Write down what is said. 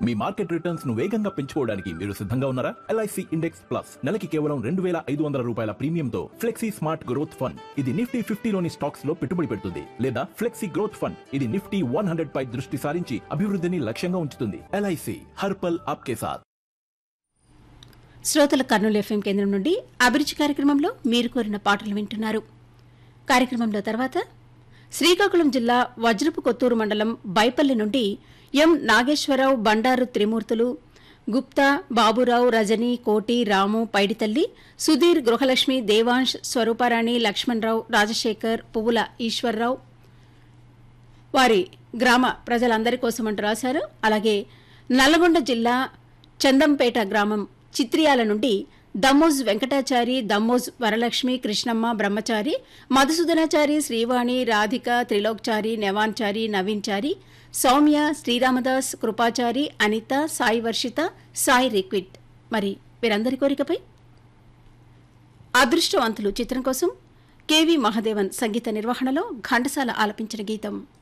మీ market returns ను వేగంగా పెంచుకోవడానికి మీరు సిద్ధంగా ఉన్నారా ఎల్ఐసి ఇండెక్స్ ప్లస్ నెలకి కేవలం రెండు వేల ఐదు వందల రూపాయల ప్రీమియంతో ఫ్లెక్సీ స్మార్ట్ గ్రోత్ ఫండ్ ఇది నిఫ్టీ ఫిఫ్టీలోని స్టాక్స్ లో పెట్టుబడి పెడుతుంది లేదా ఫ్లెక్సీ గ్రోత్ ఫండ్ ఇది నిఫ్టీ వన్ హండ్రెడ్ పై దృష్టి సారించి అభివృద్ధిని లక్ష్యంగా ఉంచుతుంది ఎల్ఐసి హర్పల్ ఆప్కే సాథ్ శ్రోతల కర్నూలు ఎఫ్ఎం కేంద్రం నుండి అభిరుచి కార్యక్రమంలో మీరు కోరిన పాటలు వింటున్నారు కార్యక్రమంలో తర్వాత శ్రీకాకుళం జిల్లా వజ్రపు కొత్తూరు మండలం బైపల్లి నుండి ఎం నాగేశ్వరరావు బండారు త్రిమూర్తులు గుప్తా బాబురావు రజని కోటి రాము పైడితల్లి సుధీర్ గృహలక్ష్మి దేవాంశ్ స్వరూపారాణి లక్ష్మణరావు రాజశేఖర్ పువ్వుల ఈశ్వర్రావు వారి గ్రామ ప్రజలందరి కోసం అంటూ రాశారు అలాగే నల్గొండ జిల్లా చందంపేట గ్రామం చిత్రియాల నుండి దమ్మోజ్ వెంకటాచారి దమ్మోజ్ వరలక్ష్మి కృష్ణమ్మ బ్రహ్మచారి మధుసూదనాచారి శ్రీవాణి రాధిక త్రిలోక్చారి నెవాన్చారి నవీన్చారి సౌమ్య శ్రీరామదాస్ కృపాచారి అనిత సాయి వర్షిత సాయి రిక్విట్ మరి వీరందరి కోరికపై అదృష్టవంతులు చిత్రం కోసం కెవి మహాదేవన్ సంగీత నిర్వహణలో ఘంటసాల ఆలపించిన గీతం